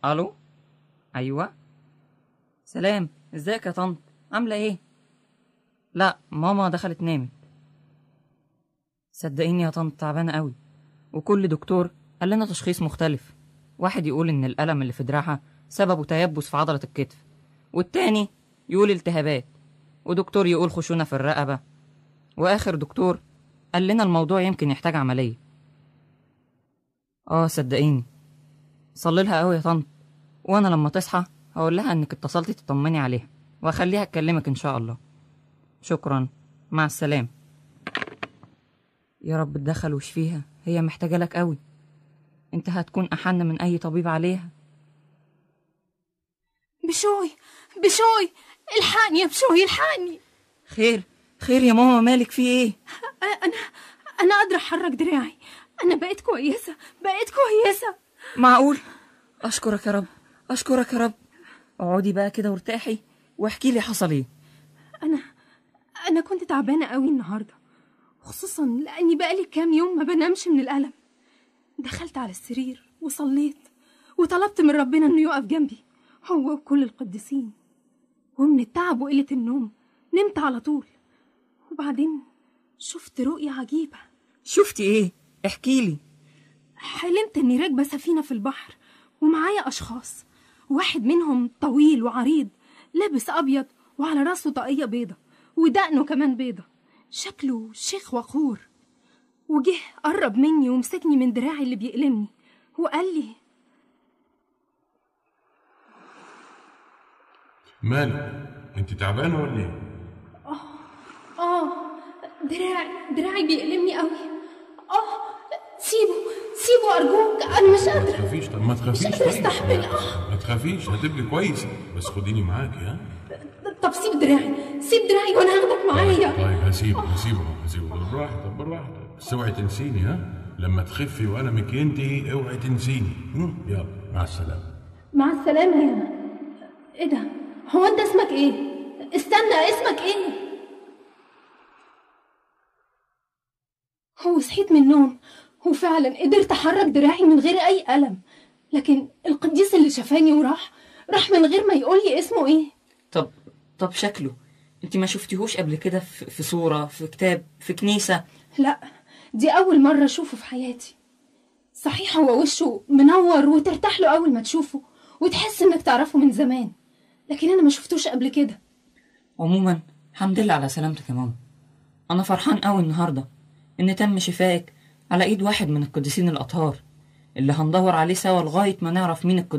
الو ايوه سلام ازيك يا طنط عامله ايه لا ماما دخلت نامت صدقيني يا طنط تعبانه قوي وكل دكتور قال لنا تشخيص مختلف واحد يقول ان الالم اللي في دراعها سببه تيبس في عضله الكتف والتاني يقول التهابات ودكتور يقول خشونه في الرقبه واخر دكتور قال لنا الموضوع يمكن يحتاج عمليه اه صدقيني صلي لها قوي يا طنط وانا لما تصحى هقول لها انك اتصلتي تطمني عليها واخليها تكلمك ان شاء الله شكرا مع السلامه يا رب تدخل وشفيها هي محتاجه لك قوي انت هتكون احن من اي طبيب عليها بشوي بشوي الحقني يا بشوي الحقني خير خير يا ماما مالك في ايه انا انا قادره احرك دراعي انا بقيت كويسه بقيت كويسه معقول اشكرك يا رب اشكرك يا رب اقعدي بقى كده وارتاحي واحكي لي حصل ايه انا انا كنت تعبانه قوي النهارده خصوصا لاني بقالي كام يوم ما بنامش من الالم دخلت على السرير وصليت وطلبت من ربنا انه يقف جنبي هو وكل القديسين ومن التعب وقله النوم نمت على طول وبعدين شفت رؤية عجيبة شفتي ايه احكي لي حلمت اني راكبة سفينة في البحر ومعايا اشخاص واحد منهم طويل وعريض لابس ابيض وعلى راسه طاقية بيضة ودقنه كمان بيضة شكله شيخ وقور وجه قرب مني ومسكني من دراعي اللي بيألمني وقال لي مالك انت تعبانه ولا ايه اه دراعي دراعي بيألمني قوي اه سيبه سيبه ارجوك انا مش ما قادرة تخافيش طب ما تخافيش مش قادرة طيب استحمل. ما- ما تخافيش هتبقي كويسه بس خديني معاكي ها طب سيب دراعي سيب دراعي وانا هاخدك معايا طيب هسيبه هسيبه هسيبه بالراحه طب بالراحه بس اوعي تنسيني ها لما تخفي وألمك ينتهي اوعي تنسيني هم؟ يلا مع السلامه مع السلامة يا ايه ده هو انت اسمك ايه استنى اسمك ايه هو صحيت من النوم وفعلا قدرت احرك دراعي من غير اي الم لكن القديس اللي شافاني وراح راح من غير ما يقول لي اسمه ايه طب طب شكله انت ما شفتيهوش قبل كده في, في صورة في كتاب في كنيسة لا دي اول مرة اشوفه في حياتي صحيح هو وشه منور وترتاح له اول ما تشوفه وتحس انك تعرفه من زمان لكن انا ما شفتوش قبل كده عموما الحمد لله على سلامتك يا ماما انا فرحان قوي النهارده ان تم شفائك على ايد واحد من القديسين الاطهار اللي هندور عليه سوا لغايه ما نعرف مين القديس